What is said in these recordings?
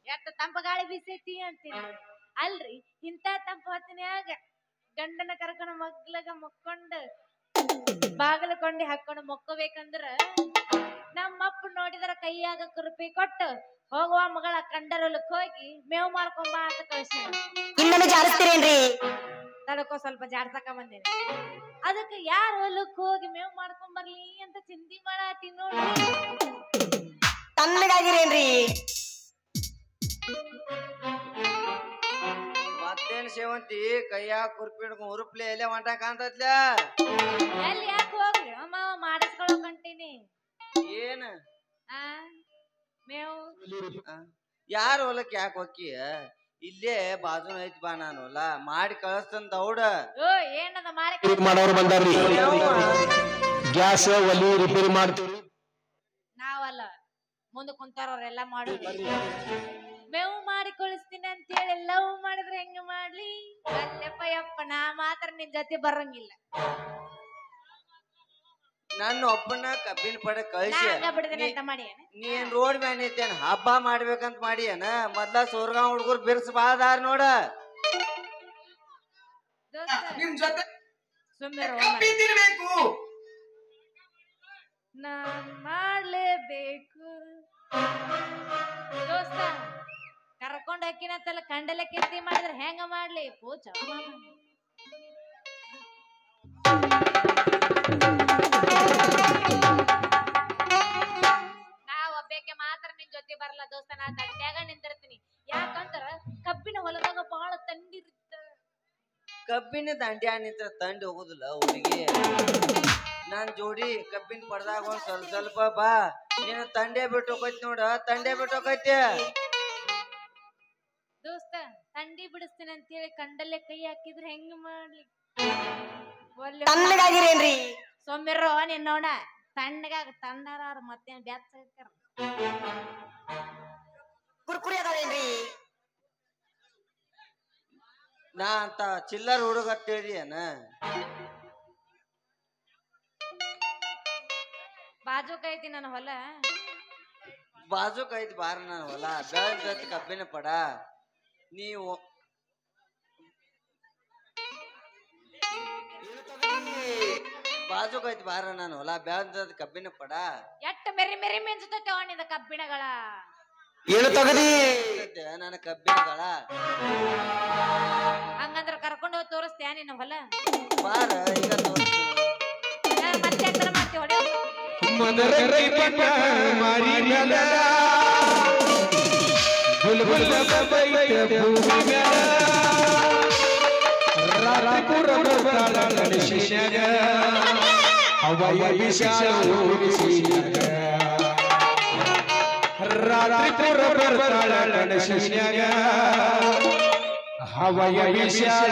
ಎಷ್ಟ ತಂಪ ಗಾಳಿ ಬೀಸೈತಿ ಅಂತೀನಿ ಅಲ್ರಿ ಇಂತ ತಂಪ ಹೊತ್ತಿನ್ಯಾಗ ಗಂಡನ ಕರ್ಕೊಂಡು ಮಗ್ಲಗ ಮಕ್ಕೊಂಡು ಬಾಗಲ ಕೊಂಡಿ ಹಾಕೊಂಡು ಮಕ್ಕೋಬೇಕಂದ್ರ ನಮ್ಮಪ್ಪ ನೋಡಿದ್ರ ಕೈಯಾಗ ಕುರುಪಿ ಕೊಟ್ಟು ಹೋಗುವ ಮಗಳ ಕಂಡರೊಲಕ್ ಹೋಗಿ ಮೇವ್ ಮಾರ್ಕೊಂಬ ಅಂತ ಕಳ್ಸಿ ಇನ್ನೊಂದು ಜಾರಿಸ್ತೀರೇನ್ರಿ ತಡಕೋ ಸ್ವಲ್ಪ ಜಾಡ್ಸಕ ಬಂದೇನೆ ಅದಕ್ಕೆ ಯಾರ ಹೊಲಕ್ ಹೋಗಿ ಮೇವ್ ಮಾಡ್ಕೊಂಡ್ ಬರ್ಲಿ ಅಂತ ಚಿಂತಿ ಮಾಡಾತಿ ನೋಡ್ರಿ ತಣ್ಣಗಾಗಿರೇನ್ರಿ ಮತ್ತೇನ್ ಸೇವಂತಿ ಕೈಯಾಗ ಕುರ್ಪಿ ಹಿಡ್ಕೊಂಡ್ ಉರುಪ್ಲೆ ಎಲ್ಲೇ ಹೊಂಟ ಕಾಣ್ತತ್ಲ ಎಲ್ಲಿ ಯಾಕೆ ಹೋಗ್ಲಿ ಮಾವ ಮಾಡಿಸ್ಕೊಳ್ಳೋ ಕಂಟೀನಿ ಏನ್ ಆ ಮೇವ್ ಯಾರ ಹೊಲಕ್ ಯಾಕೆ ಹೊಕ್ಕಿ ಇಲ್ಲೇ ಬಾಜುನ ಐತಿ ಬಾ ನಾನು ಹೊಲ ಮಾಡಿ ಕಳಿಸ್ತಂತ ದೌಡ ಓ ಏನದ ಮಾರಿ ರಿಪೇರಿ ಮಾಡೋರು ಬಂದಾರ್ರಿ ಗ್ಯಾಸ್ ಒಲಿ ರಿಪೇರಿ ಮಾಡ್ತೀವಿ ನಾವಲ್ಲ ಮುಂದೆ ಕುಂತಾರವ್ರೆಲ್ಲ ಮಾಡೋದು ಮೇವು ಮಾಡಿ ಕಳಿಸ್ತೀನಿ ಅಂತ ಹೇಳಿ ಲವ್ ಮಾಡಿದ್ರೆ ಹೆಂಗ ಮಾಡ್ಲಿ ಅಲ್ಲಪ್ಪ ಯಪ್ಪ ನಾ ಮಾತ್ರ ನಿನ್ ಜೊತೆ ಬರಂಗಿಲ್ಲ ನನ್ನ ಒಬ್ಬನ ಕಬ್ಬಿನ ಪಡೆ ನಾ ಕಳ್ಸಿ ಹಂಗ ಬಿಡ್ತೀನಿ ನೀ- ಅಂತ ಮಾಡಿ ಏನ? ನೀನ್ ರೋಡ್ ಮ್ಯಾನ್ ಐತೇನ್ ಹಬ್ಬ ಮಾಡ್ಬೇಕಂತ ಮಾಡಿ ಏನ ಮೊದ್ಲ ಸೋರ್ಗಾಂವ್ ಹುಡುಗರು ಬಿರ್ಸ್ ಬಾದಾರ ನೋಡ ದೋಸ್ತ, ನಿಮ್ ಜೊತೆ ಸುಮ್ನಿರು ಮಾರ್ರೆ. ತಿನ್ಬೇಕು ನಾನ್ ಮಾಡ್ಲೇಬೇಕು ದೋಸ್ತ ಕರ್ಕೊಂಡ್ ಹೋಕಿನಂತಲ್ಲ ಕಂಡಲೆ ಕೀರ್ತಿ ಮಾಡಿದ್ರೆ ಹೆಂಗ ಮಾಡ್ಲಿ ಪೂಜ ನಾ ಒಬ್ಬೇಕೆ ಮಾತ್ರ ನಿನ್ ಜೊತೆ ಬರಲ್ಲ ದೋಸ್ತ ನಾ ತಟ್ಟ್ಯಾಗ ನಿಂತಿರ್ತೀನಿ ಯಾಕಂದ್ರ ಕಬ್ಬಿನ ಹೊಲದಾಗ ಬಾಳ ತಂಡಿರುತ್ತೆ ಕಬ್ಬಿನ ದಂಡ್ಯಾ ನಿಂತ್ರ ತಂಡಿ ಹೋಗುದಿಲ್ಲ ಹುಡುಗಿ ನಾನ್ ಜೋಡಿ ಕಬ್ಬಿನ ಪಡ್ದಾಗ ಒಂದ್ ಸ್ವಲ್ಪ ಸ್ವಲ್ಪ ಬಾ ನೀನು ತಂಡೆ ಬಿಟ್ಟು ಹೋಗೈತಿ ನೋಡ ತಂಡೆ ಬಿಟ್ಟು ಹೋಗೈತಿ ದೋಸ್ತ ತಂಡಿ ಬಿಡಿಸ್ತೀನಿ ಅಂತೇಳಿ ಕಂಡಲ್ಲೇ ಕೈ ಹಾಕಿದ್ರೆ ಹೆಂಗ ಮಾಡ್ಲಿ ಒಲ್ಲೆ ತಣ್ಣಗಾಗಿರೇನ್ರಿ ಸೊಮ್ಮಿರೋ ನಿನ್ನೋಣ ತಣ್ಣಗಾಗ ತಣ್ಣರಾರ ಮತ್ತೇನ್ ಬ್ಯಾತ್ ಕುರ್ಕುರಿ ಅದಾವೇನ್ರಿ ನಾ ಅಂತ ಚಿಲ್ಲರ್ ಹುಡುಗ ಅಂತೇಳಿ ಏನ ಬಾಜುಕ್ ಐತಿ ನನ್ನ ಹೊಲ ಬಾಜುಕ್ ಐತಿ ಬಾರ ನಾನು ಹೊಲ ಬೆಳ್ ಜೊತೆ ಕಬ್ಬಿನ ಪಡ ನೀವು ಬಾಜುಕ್ ಐತಿ ಬಾರ ನಾನು ಹೊಲ ಬೆಳ್ ಜೊತೆ ಕಬ್ಬಿನ ಪಡ ಎಟ್ಟ ಮೆರಿ ಮೆರಿ ಮಿಂಚತೈತೆ ಅವನಿದ ಕಬ್ಬಿಣಗಳ ಏನು ತಗದಿ ಐತೆ ನನ್ನ ಕಬ್ಬಿನಗಳ ಹಂಗಂದ್ರ ಕರ್ಕೊಂಡು ಹೋಗಿ ತೋರಿಸ್ತ್ಯಾ ನಿನ್ನ ಹೊಲ ಬಾರ ಈಗ ತೋರ್ಸು. ಆ, ಮತ್ತೆ ಯಾಕ್ತರ ಮಾಡ್ತಿ ಹೊಡೆಯೋದು ಮದರೈ ಬಣ್ಣ ಮಾರಿ ಮ್ಯಾಲ ಬುಲ್ಬುಲ್ ಬೈತೆ ಭೂಮಿ ಮ್ಯಾಲ ರಾತ್ರಿ ಪುರ ಬರ್ತಾಳ ಗಣೇಶನ್ಯಾಗ ಹವಾಯ ವಿಶಾಲ ಊರಿಸಿನ್ಯಾಗ ರಾತ್ರಿ ಪುರ ಬರ್ತಾಳ ಗಣೇಶನ್ಯಾಗ ಹವಾಯ ವಿಶಾಲ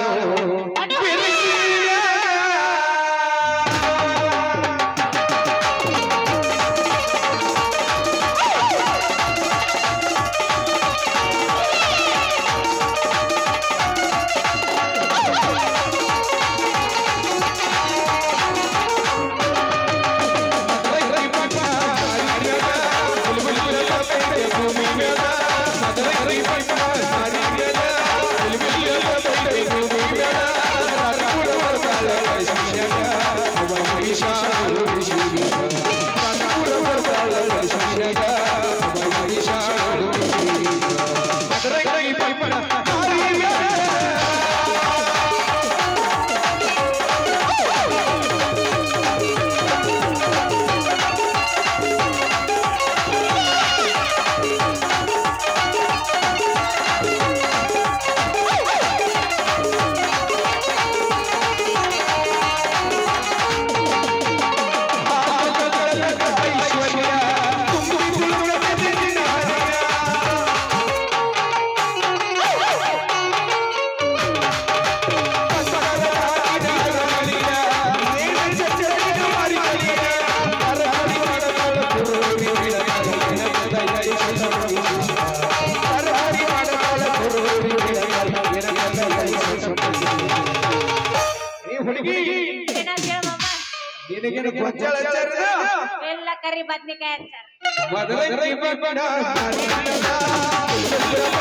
ಹುಡುಗಿ ಏನ ಕೇಳಮ್ಮ ನಿನಗೇನು ಗೊಂಜಾಳ ಹಚ್ಚಾರಿದ? ಎಲ್ಲ ಕರಿ ಬದ್ನಿಕಾಯಿ ಹಚ್ಚಾರ ಮದರೈ ಬಣ್ಣ ಮಾರಿ ಮ್ಯಾಲ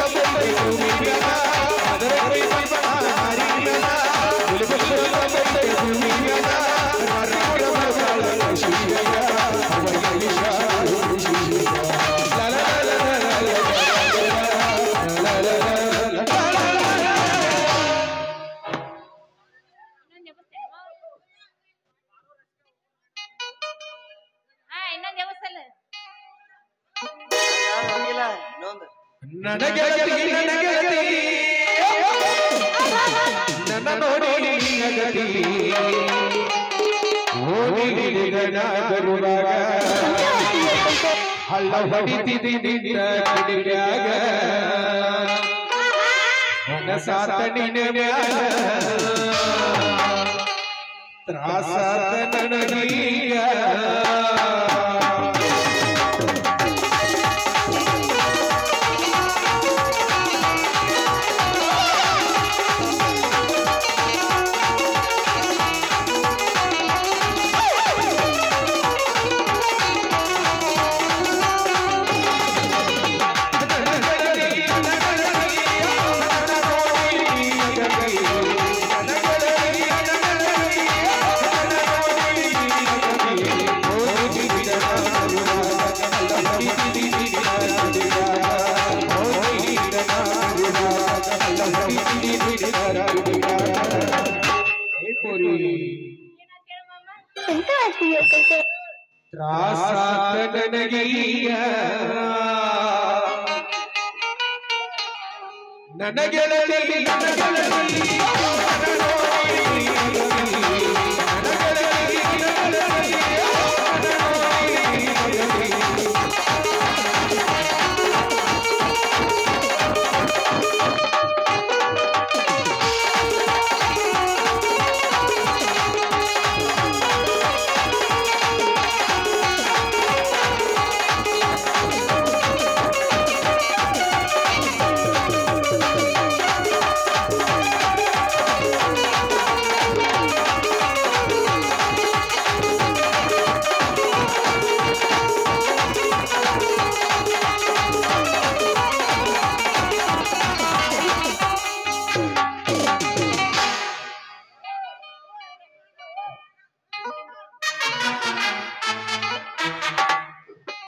ನನಗೆಳತಿ ನನಗೆಳತಿ ನನ್ನ ನೋಡಿ ನಿನಗತಿ ಓಡಿ ನಿನಗನ ಬರುವಾಗ ಹಳ್ಳ ಹೊಡಿತಿದಿ ನಿನ್ನ ಕಿಡಿಮ್ಯಾಗ ಮನಸಾತ ನಿನ ಮ್ಯಾಗ ತ್ರಾಸಾತ ನನಗೀಗ ತ್ರಾಸಾತ ನನಗೀಗ ನನಗೆಳತಿ ನನಗೆಳತಿ ನನ್ನ ನೋಡಿ